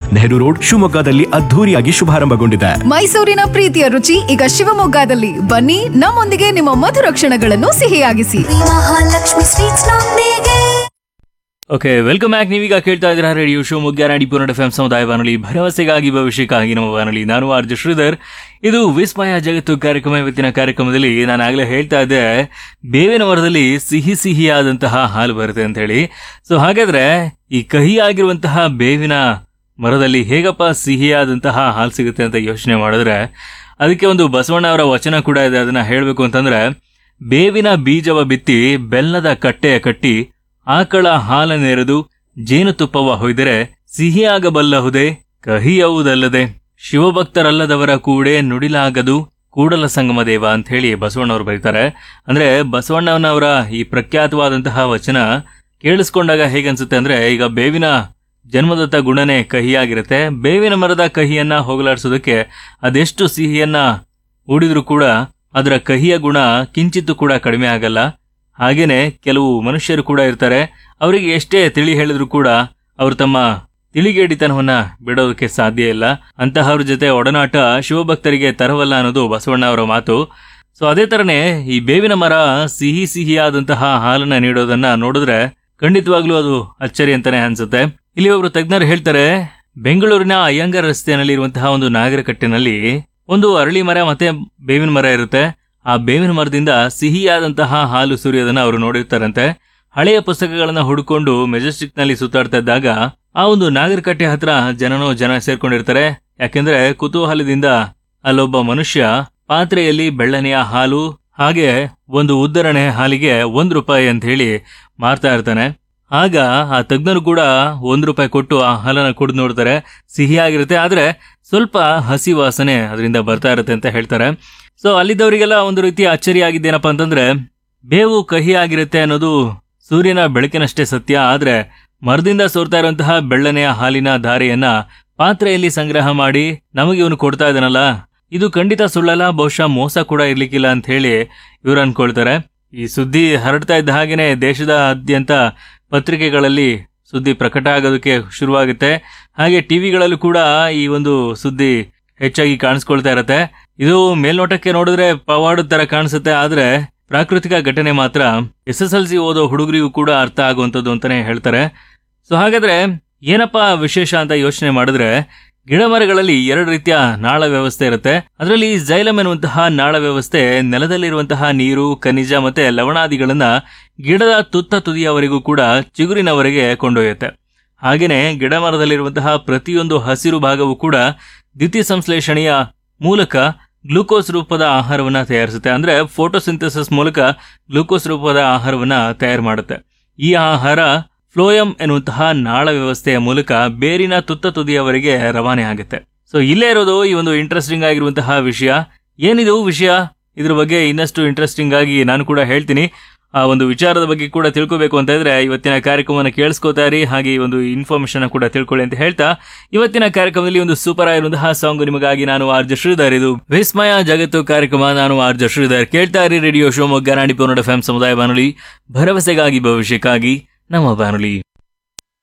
Nehru road ಶಿವಮೊಗ್ಗದಲ್ಲಿ ಅದ್ಧೂರಿಯಾಗಿ ಶುಭಾರಂಭಗೊಂಡಿದೆ ಮೈಸೂರಿನ ಪ್ರೀತಿಯ ರುಚಿ ಈಗ ಶಿವಮೊಗ್ಗದಲ್ಲಿ ಬನ್ನಿ ನಮ್ಮೊಂದಿಗೆ ನಿಮ್ಮ ಮಧುರ ಕ್ಷಣಗಳನ್ನು ಸಿಹಿಯಾಗಿಸಿ ಮಹಾಲಕ್ಷ್ಮಿ ಸ್ವೀಟ್ಸ್ ನೊಂದಿಗೆ ಓಕೆ ವೆಲ್ಕಮ್ ಬ್ಯಾಕ್ ನೀವೀಗ ಕೇಳ್ತಾ ಇದ್ದೀರಾ ರೇಡಿಯೋ ಶೋ ಮುಗ್ಗ ನಾಡಿಪುರ ಎಫ್ ಎಂ ಸಮುದಾಯ ಬಾನುಲಿ ಭರವಸೆಗಾಗಿ ಭವಿಷ್ಯಕ್ಕಾಗಿ ನಮ್ಮ ಬಾನುಲಿ ನಾನು ಆರ್ಜ ಶ್ರೀಧರ್ ಇದು ವಿಸ್ಮಯ ಜಗತ್ತು ಕಾರ್ಯಕ್ರಮ ಇವತ್ತಿನ ಕಾರ್ಯಕ್ರಮದಲ್ಲಿ ನಾನು ಆಗಲೇ ಹೇಳ್ತಾ ಇದ್ದೆ ಬೇವಿನ ಮರದಲ್ಲಿ ಸಿಹಿ ಸಿಹಿಯಾದಂತಹ ಹಾಲು ಬರುತ್ತೆ ಅಂತ ಹೇಳಿ ಸೊ ಹಾಗಾದ್ರೆ ಈ ಕಹಿಯಾಗಿರುವಂತಹ ಬೇವಿನ ಮರದಲ್ಲಿ ಹೇಗಪ್ಪ ಸಿಹಿಯಾದಂತಹ ಹಾಲು ಸಿಗುತ್ತೆ ಅಂತ ಯೋಚನೆ ಮಾಡಿದ್ರೆ ಅದಕ್ಕೆ ಒಂದು ಬಸವಣ್ಣ ಅವರ ವಚನ ಕೂಡ ಇದೆ ಅದನ್ನ ಹೇಳಬೇಕು ಅಂತಂದ್ರೆ ಬೇವಿನ ಬೀಜವ ಬಿತ್ತಿ ಬೆಲ್ಲದ ಕಟ್ಟೆಯ ಕಟ್ಟಿ ಆಕಳ ಹಾಲನೆರೆದು ಜೇನುತುಪ್ಪವ ಹೊಯ್ದರೆ ಸಿಹಿಯಾಗಬಲ್ಲಹುದೇ ಕಹಿಯವುದಲ್ಲದೆ ಶಿವಭಕ್ತರಲ್ಲದವರ ಕೂಡೆ ನುಡಿಲಾಗದು ಕೂಡಲ ಸಂಗಮ ದೇವ ಅಂತ ಹೇಳಿ ಬಸವಣ್ಣವರು ಬರೀತಾರೆ ಅಂದ್ರೆ ಬಸವಣ್ಣನವರ ಈ ಪ್ರಖ್ಯಾತವಾದಂತಹ ವಚನ ಕೇಳಿಸ್ಕೊಂಡಾಗ ಹೇಗನ್ಸುತ್ತೆ ಅಂದ್ರೆ ಈಗ ಬೇವಿನ ಜನ್ಮದತ್ತ ಗುಣನೇ ಕಹಿಯಾಗಿರುತ್ತೆ ಬೇವಿನ ಮರದ ಕಹಿಯನ್ನ ಹೋಗಲಾಡಿಸೋದಕ್ಕೆ ಅದೆಷ್ಟು ಸಿಹಿಯನ್ನ ಹೂಡಿದ್ರೂ ಕೂಡ ಅದರ ಕಹಿಯ ಗುಣ ಕಿಂಚಿತ್ತು ಕೂಡ ಕಡಿಮೆ ಆಗಲ್ಲ ಹಾಗೇನೆ ಕೆಲವು ಮನುಷ್ಯರು ಕೂಡ ಇರ್ತಾರೆ ಅವರಿಗೆ ಎಷ್ಟೇ ತಿಳಿ ಹೇಳಿದ್ರು ಕೂಡ ಅವರು ತಮ್ಮ ತಿಳಿಗೇಡಿತನವನ್ನ ಬಿಡೋದಕ್ಕೆ ಸಾಧ್ಯ ಇಲ್ಲ ಅಂತಹವ್ರ ಜೊತೆ ಒಡನಾಟ ಶಿವಭಕ್ತರಿಗೆ ತರವಲ್ಲ ಅನ್ನೋದು ಬಸವಣ್ಣ ಅವರ ಮಾತು ಸೊ ಅದೇ ತರನೇ ಈ ಬೇವಿನ ಮರ ಸಿಹಿ ಸಿಹಿಯಾದಂತಹ ಹಾಲನ್ನ ನೀಡೋದನ್ನ ನೋಡಿದ್ರೆ ಖಂಡಿತವಾಗ್ಲೂ ಅದು ಅಚ್ಚರಿ ಅಂತಾನೆ ಅನ್ಸುತ್ತೆ ಇಲ್ಲಿ ಒಬ್ರು ತಜ್ಞರು ಹೇಳ್ತಾರೆ ಬೆಂಗಳೂರಿನ ಅಯ್ಯಂಗಾರ್ ರಸ್ತೆಯಲ್ಲಿ ಇರುವಂತಹ ಒಂದು ನಾಗರಕಟ್ಟೆನಲ್ಲಿ ಒಂದು ಅರಳಿ ಮರ ಮತ್ತೆ ಬೇವಿನ ಮರ ಇರುತ್ತೆ ಆ ಬೇವಿನ ಮರದಿಂದ ಸಿಹಿಯಾದಂತಹ ಹಾಲು ಸುರಿಯೋದನ್ನ ಅವರು ನೋಡಿರ್ತಾರಂತೆ ಹಳೆಯ ಪುಸ್ತಕಗಳನ್ನ ಹುಡುಕೊಂಡು ಮೆಜೆಸ್ಟಿಕ್ ನಲ್ಲಿ ಸುತ್ತಾಡ್ತಾ ಇದ್ದಾಗ ಆ ಒಂದು ನಾಗರಕಟ್ಟೆ ಹತ್ರ ಜನನೋ ಜನ ಸೇರ್ಕೊಂಡಿರ್ತಾರೆ ಯಾಕೆಂದ್ರೆ ಕುತೂಹಲದಿಂದ ಅಲ್ಲೊಬ್ಬ ಮನುಷ್ಯ ಪಾತ್ರೆಯಲ್ಲಿ ಬೆಳ್ಳನೆಯ ಹಾಲು ಹಾಗೆ ಒಂದು ಉದ್ದರಣೆ ಹಾಲಿಗೆ ಒಂದ್ ರೂಪಾಯಿ ಅಂತ ಹೇಳಿ ಮಾರ್ತಾ ಇರ್ತಾನೆ ಆಗ ಆ ತಜ್ಞರು ಕೂಡ ಒಂದ್ ರೂಪಾಯಿ ಕೊಟ್ಟು ಆ ಹಾಲನ್ನ ಕುಡಿದು ನೋಡ್ತಾರೆ ಸಿಹಿಯಾಗಿರುತ್ತೆ ಆದ್ರೆ ಸ್ವಲ್ಪ ಹಸಿ ವಾಸನೆ ಅದರಿಂದ ಬರ್ತಾ ಇರುತ್ತೆ ಅಂತ ಹೇಳ್ತಾರೆ ಸೊ ಅಲ್ಲಿದ್ದವರಿಗೆಲ್ಲ ಒಂದು ರೀತಿ ಅಚ್ಚರಿ ಆಗಿದ್ದೇನಪ್ಪ ಅಂತಂದ್ರೆ ಬೇವು ಕಹಿ ಆಗಿರುತ್ತೆ ಅನ್ನೋದು ಸೂರ್ಯನ ಬೆಳಕಿನಷ್ಟೇ ಸತ್ಯ ಆದ್ರೆ ಮರದಿಂದ ಸೋರ್ತಾ ಇರುವಂತಹ ಬೆಳ್ಳನೆಯ ಹಾಲಿನ ಧಾರೆಯನ್ನ ಪಾತ್ರೆಯಲ್ಲಿ ಸಂಗ್ರಹ ಮಾಡಿ ನಮಗೆ ಇವನು ಕೊಡ್ತಾ ಇದ್ದಾನಲ್ಲ ಇದು ಖಂಡಿತ ಸುಳ್ಳಲ್ಲ ಬಹುಶಃ ಮೋಸ ಕೂಡ ಇರ್ಲಿಕ್ಕಿಲ್ಲ ಅಂತ ಹೇಳಿ ಇವ್ರು ಅನ್ಕೊಳ್ತಾರೆ ಈ ಸುದ್ದಿ ಹರಡ್ತಾ ಇದ್ದ ಹಾಗೇನೆ ದೇಶದಾದ್ಯಂತ ಪತ್ರಿಕೆಗಳಲ್ಲಿ ಸುದ್ದಿ ಪ್ರಕಟ ಆಗೋದಕ್ಕೆ ಶುರುವಾಗುತ್ತೆ ಹಾಗೆ ಟಿವಿಗಳಲ್ಲೂ ಕೂಡ ಈ ಒಂದು ಸುದ್ದಿ ಹೆಚ್ಚಾಗಿ ಕಾಣಿಸ್ಕೊಳ್ತಾ ಇರತ್ತೆ ಇದು ಮೇಲ್ನೋಟಕ್ಕೆ ನೋಡಿದ್ರೆ ಪವಾಡ ತರ ಕಾಣಿಸುತ್ತೆ ಆದ್ರೆ ಪ್ರಾಕೃತಿಕ ಘಟನೆ ಮಾತ್ರ ಎಸ್ ಎಸ್ ಎಲ್ ಸಿ ಓದೋ ಹುಡುಗರಿಗೂ ಕೂಡ ಅರ್ಥ ಆಗುವಂಥದ್ದು ಅಂತಾನೆ ಹೇಳ್ತಾರೆ ಸೊ ಹಾಗಾದ್ರೆ ಏನಪ್ಪಾ ವಿಶೇಷ ಅಂತ ಯೋಚನೆ ಮಾಡಿದ್ರೆ ಗಿಡ ಮರಗಳಲ್ಲಿ ಎರಡು ರೀತಿಯ ನಾಳ ವ್ಯವಸ್ಥೆ ಇರುತ್ತೆ ಅದರಲ್ಲಿ ಜೈಲಮ್ ಎನ್ನುವಂತಹ ನಾಳ ವ್ಯವಸ್ಥೆ ನೆಲದಲ್ಲಿರುವಂತಹ ನೀರು ಖನಿಜ ಮತ್ತೆ ಲವಣಾದಿಗಳನ್ನ ಗಿಡದ ತುತ್ತ ತುದಿಯವರೆಗೂ ಕೂಡ ಚಿಗುರಿನವರೆಗೆ ಕೊಂಡೊಯ್ಯುತ್ತೆ ಹಾಗೇನೆ ಗಿಡ ಮರದಲ್ಲಿರುವಂತಹ ಪ್ರತಿಯೊಂದು ಹಸಿರು ಭಾಗವೂ ಕೂಡ ದ್ವಿತೀಯ ಸಂಶ್ಲೇಷಣೆಯ ಮೂಲಕ ಗ್ಲೂಕೋಸ್ ರೂಪದ ಆಹಾರವನ್ನ ತಯಾರಿಸುತ್ತೆ ಅಂದ್ರೆ ಫೋಟೋಸಿಂಥಸಿಸ್ ಮೂಲಕ ಗ್ಲೂಕೋಸ್ ರೂಪದ ಆಹಾರವನ್ನ ತಯಾರು ಮಾಡುತ್ತೆ ಈ ಆಹಾರ ಫ್ಲೋಯಂ ಎನ್ನುವಂತಹ ನಾಳ ವ್ಯವಸ್ಥೆಯ ಮೂಲಕ ಬೇರಿನ ತುತ್ತ ತುದಿಯವರೆಗೆ ರವಾನೆ ಆಗುತ್ತೆ ಸೊ ಇಲ್ಲೇ ಇರೋದು ಈ ಒಂದು ಇಂಟ್ರೆಸ್ಟಿಂಗ್ ಆಗಿರುವಂತಹ ವಿಷಯ ಏನಿದು ವಿಷಯ ಇದ್ರ ಬಗ್ಗೆ ಇನ್ನಷ್ಟು ಇಂಟ್ರೆಸ್ಟಿಂಗ್ ಆಗಿ ನಾನು ಕೂಡ ಹೇಳ್ತೀನಿ ಆ ಒಂದು ವಿಚಾರದ ಬಗ್ಗೆ ಕೂಡ ತಿಳ್ಕೋಬೇಕು ಅಂತ ಇದ್ರೆ ಇವತ್ತಿನ ಕಾರ್ಯಕ್ರಮವನ್ನು ಕೇಳಿಸ್ಕೋತಾ ಇರಿ ಹಾಗೆ ಈ ಒಂದು ಇನ್ಫಾರ್ಮೇಶನ್ ಕೂಡ ತಿಳ್ಕೊಳ್ಳಿ ಅಂತ ಹೇಳ್ತಾ ಇವತ್ತಿನ ಕಾರ್ಯಕ್ರಮದಲ್ಲಿ ಒಂದು ಸೂಪರ್ ಆಗಿರುವಂತಹ ಸಾಂಗ್ ನಿಮಗಾಗಿ ನಾನು ಆರ್ಜ ಶ್ರೀಧರ್ ಇದು ವಿಸ್ಮಯ ಜಗತ್ತು ಕಾರ್ಯಕ್ರಮ ನಾನು ಆರ್ಜ ಶ್ರೀಧರ್ ಕೇಳ್ತಾ ಇರಿ radio Shivamogga Nadipura F M ಸಮುದಾಯ ಬಾನುಲಿ ಭರವಸೆಗಾಗಿ ಭವಿಷ್ಯಕ್ಕಾಗಿ ನಮ್ಮ ಬಾನುಲಿ